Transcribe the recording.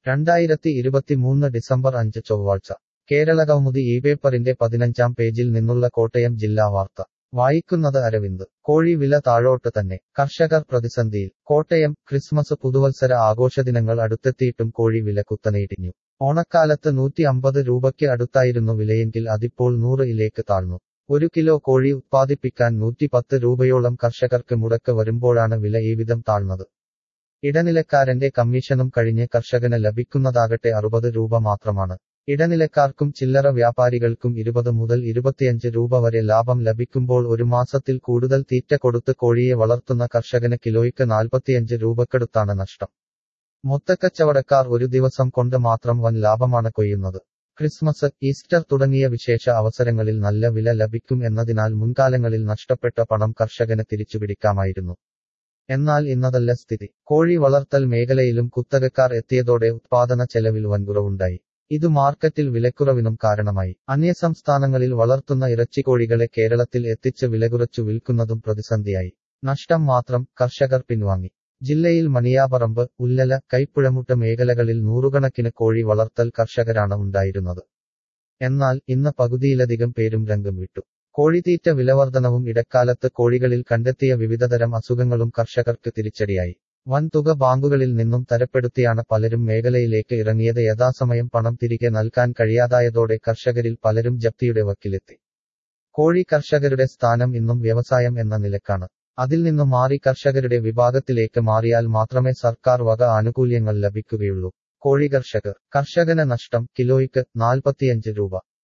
രണ്ടായിരത്തി ഇരുപത്തിമൂന്ന് ഡിസംബർ അഞ്ച് ചൊവ്വാഴ്ച കേരള കൗമുദി ഈ പേപ്പറിന്റെ പതിനഞ്ചാം പേജിൽ നിന്നുള്ള കോട്ടയം ജില്ലാ വാർത്ത വായിക്കുന്നത് അരവിന്ദ് കോഴി വില താഴോട്ട് തന്നെ കർഷകർ പ്രതിസന്ധിയിൽ കോട്ടയം ക്രിസ്മസ് പുതുവത്സര ആഘോഷദിനങ്ങൾ അടുത്തെത്തിയിട്ടും കോഴി വില കുത്തനെയിടിഞ്ഞു ഓണക്കാലത്ത് നൂറ്റി അമ്പത് രൂപയ്ക്ക് അടുത്തായിരുന്നു വിലയെങ്കിൽ അതിപ്പോൾ നൂറ് ഇലേക്ക് താഴ്ന്നു ഒരു കിലോ കോഴി ഉത്പാദിപ്പിക്കാൻ നൂറ്റി പത്ത് രൂപയോളം കർഷകർക്ക് മുടക്ക് വരുമ്പോഴാണ് വില ഈ വിധം താഴ്ന്നത് ഇടനിലക്കാരന്റെ കമ്മീഷനും കഴിഞ്ഞ് കർഷകന് ലഭിക്കുന്നതാകട്ടെ അറുപത് രൂപ മാത്രമാണ് ഇടനിലക്കാർക്കും ചില്ലറ വ്യാപാരികൾക്കും ഇരുപത് മുതൽ ഇരുപത്തിയഞ്ച് രൂപ വരെ ലാഭം ലഭിക്കുമ്പോൾ ഒരു മാസത്തിൽ കൂടുതൽ തീറ്റ കൊടുത്ത് കോഴിയെ വളർത്തുന്ന കർഷകന് കിലോയ്ക്ക് നാൽപ്പത്തിയഞ്ച് രൂപക്കടുത്താണ് നഷ്ടം മൊത്തക്കച്ചവടക്കാർ ഒരു ദിവസം കൊണ്ട് മാത്രം വൻ ലാഭമാണ് കൊയ്യുന്നത് ക്രിസ്മസ് ഈസ്റ്റർ തുടങ്ങിയ വിശേഷ അവസരങ്ങളിൽ നല്ല വില ലഭിക്കും എന്നതിനാൽ മുൻകാലങ്ങളിൽ നഷ്ടപ്പെട്ട പണം കർഷകന് തിരിച്ചുപിടിക്കാമായിരുന്നു എന്നാൽ ഇന്നതല്ല സ്ഥിതി കോഴി വളർത്തൽ മേഖലയിലും കുത്തകക്കാർ എത്തിയതോടെ ഉത്പാദന ചെലവിൽ വൻകുറവുണ്ടായി ഇത് മാർക്കറ്റിൽ വിലക്കുറവിനും കാരണമായി അന്യസംസ്ഥാനങ്ങളിൽ വളർത്തുന്ന ഇറച്ചിക്കോഴികളെ കേരളത്തിൽ എത്തിച്ച് വിലകുറച്ചു വിൽക്കുന്നതും പ്രതിസന്ധിയായി നഷ്ടം മാത്രം കർഷകർ പിൻവാങ്ങി ജില്ലയിൽ മണിയാപറമ്പ് ഉല്ലല കൈപ്പുഴമുട്ട മേഖലകളിൽ നൂറുകണക്കിന് കോഴി വളർത്തൽ കർഷകരാണ് ഉണ്ടായിരുന്നത് എന്നാൽ ഇന്ന് പകുതിയിലധികം പേരും രംഗം വിട്ടു കോഴിത്തീറ്റ വിലവർധനവും ഇടക്കാലത്ത് കോഴികളിൽ കണ്ടെത്തിയ വിവിധതരം അസുഖങ്ങളും കർഷകർക്ക് തിരിച്ചടിയായി വൻതുക ബാങ്കുകളിൽ നിന്നും തരപ്പെടുത്തിയാണ് പലരും മേഖലയിലേക്ക് ഇറങ്ങിയത് യഥാസമയം പണം തിരികെ നൽകാൻ കഴിയാതായതോടെ കർഷകരിൽ പലരും ജപ്തിയുടെ വക്കിലെത്തി കോഴി കർഷകരുടെ സ്ഥാനം ഇന്നും വ്യവസായം എന്ന നിലക്കാണ് അതിൽ നിന്നും മാറി കർഷകരുടെ വിഭാഗത്തിലേക്ക് മാറിയാൽ മാത്രമേ സർക്കാർ വക ആനുകൂല്യങ്ങൾ ലഭിക്കുകയുള്ളൂ കോഴി കർഷകർ കർഷകന് നഷ്ടം കിലോയ്ക്ക് നാൽപ്പത്തിയഞ്ച് രൂപ